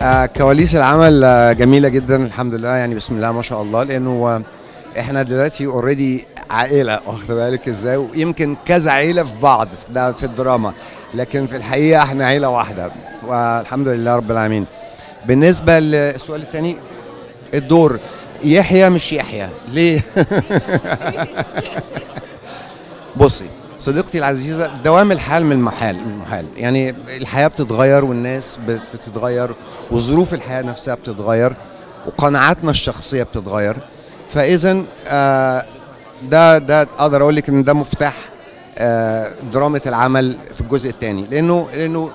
آه كواليس العمل آه جميله جدا الحمد لله يعني بسم الله ما شاء الله لانه آه احنا دلوقتي اوريدي عائله واخد بالك ازاي ويمكن كذا عيله في بعض ده في الدراما لكن في الحقيقه احنا عيله واحده والحمد لله رب العالمين بالنسبه للسؤال الثاني الدور يحيى مش يحيى ليه بصي صديقتي العزيزة دوام الحال من المحال من المحال يعني الحياة بتتغير والناس بت- بتتغير وظروف الحياة نفسها بتتغير وقناعاتنا الشخصية بتتغير فإذا آه، ده ده أقدر أقول لك إن ده مفتاح آه، دراما العمل في الجزء الثاني لأنه لأنه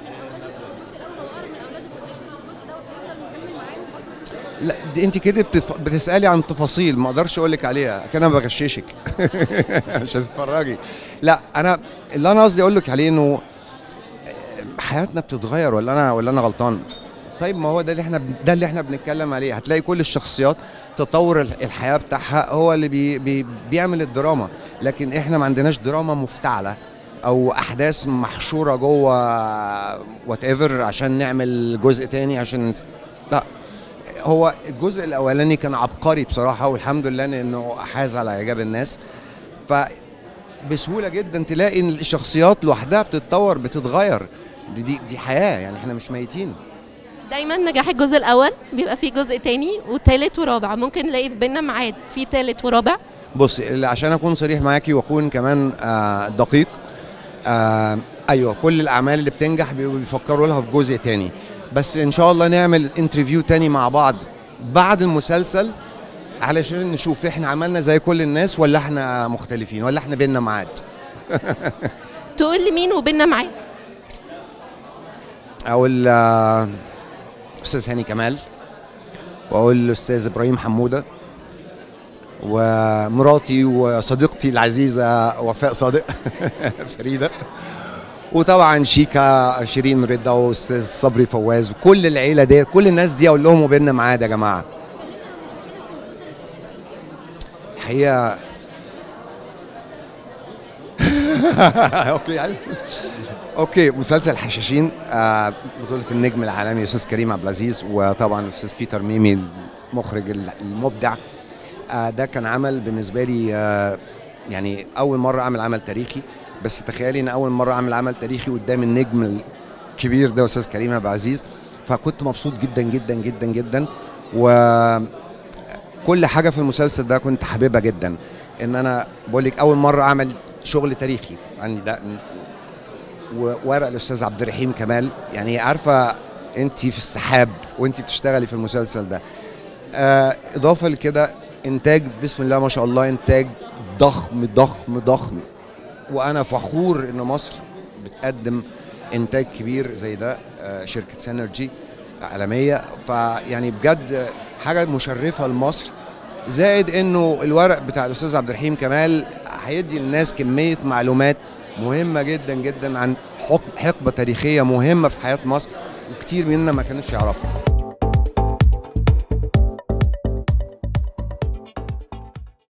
لا دي انت كده بتف... بتسالي عن تفاصيل ما اقدرش اقول لك عليها كان انا بغششك مش هتتفرجي لا انا اللي انا قصدي اقول لك عليه انه حياتنا بتتغير ولا انا ولا انا غلطان طيب ما هو ده اللي احنا بن- ده اللي احنا بنتكلم عليه هتلاقي كل الشخصيات تطور ال- الحياه بتاعها هو اللي بي بي بيعمل الدراما لكن احنا ما عندناش دراما مفتعله او احداث محشوره جوه وات ايفر عشان نعمل جزء تاني عشان لا هو الجزء الاولاني كان عبقري بصراحه والحمد لله انه حاز على اعجاب الناس ف بسهوله جدا تلاقي ان الشخصيات لوحدها بتتطور بتتغير دي دي, دي حياه يعني احنا مش ميتين دايما نجاح الجزء الاول بيبقى فيه جزء تاني وتالت ورابع ممكن نلاقي بينا ميعاد في تالت ورابع بص اللي عشان اكون صريح معاكي واكون كمان آه دقيق آه ايوه كل الاعمال اللي بتنجح بي- بيفكروا لها في جزء تاني بس ان شاء الله نعمل انترفيو تاني مع بعض بعد المسلسل علشان نشوف احنا عملنا زي كل الناس ولا احنا مختلفين ولا احنا بينا ميعاد تقول لي مين وبينا ميعاد اقول آه، استاذ هاني كمال واقول الاستاذ ابراهيم حموده ومراتي وصديقتي العزيزه وفاء صادق فريده وطبعا شيكا شيرين رضا واستاذ صبري فواز وكل العيله دي كل الناس دي اقول لهم وبيننا ميعاد يا جماعه الحقيقه اوكي يعني اوكي مسلسل حشاشين آه، بطولة النجم العالمي الاستاذ كريم عبد العزيز وطبعا الاستاذ بيتر ميمي المخرج المبدع آه، ده كان عمل بالنسبة لي آه، يعني أول مرة أعمل عمل تاريخي بس تخيلي إن أول مرة أعمل عمل تاريخي قدام النجم الكبير ده أستاذ كريم عبد العزيز فكنت مبسوط جدا جدا جدا جدا وكل حاجة في المسلسل ده كنت حاببها جدا إن أنا بقول لك أول مرة أعمل شغل تاريخي يعني ده وورق الاستاذ عبد الرحيم كمال يعني عارفه انت في السحاب وانت بتشتغلي في المسلسل ده آه اضافه لكده انتاج بسم الله ما شاء الله انتاج ضخم ضخم ضخم وانا فخور ان مصر بتقدم انتاج كبير زي ده آه شركه سينرجي عالميه فيعني بجد حاجه مشرفه لمصر زائد انه الورق بتاع الاستاذ عبد الرحيم كمال هيدي للناس كميه معلومات مهمه جدا جدا عن حقبه تاريخيه مهمه في حياه مصر وكتير مننا ما كانوش يعرفها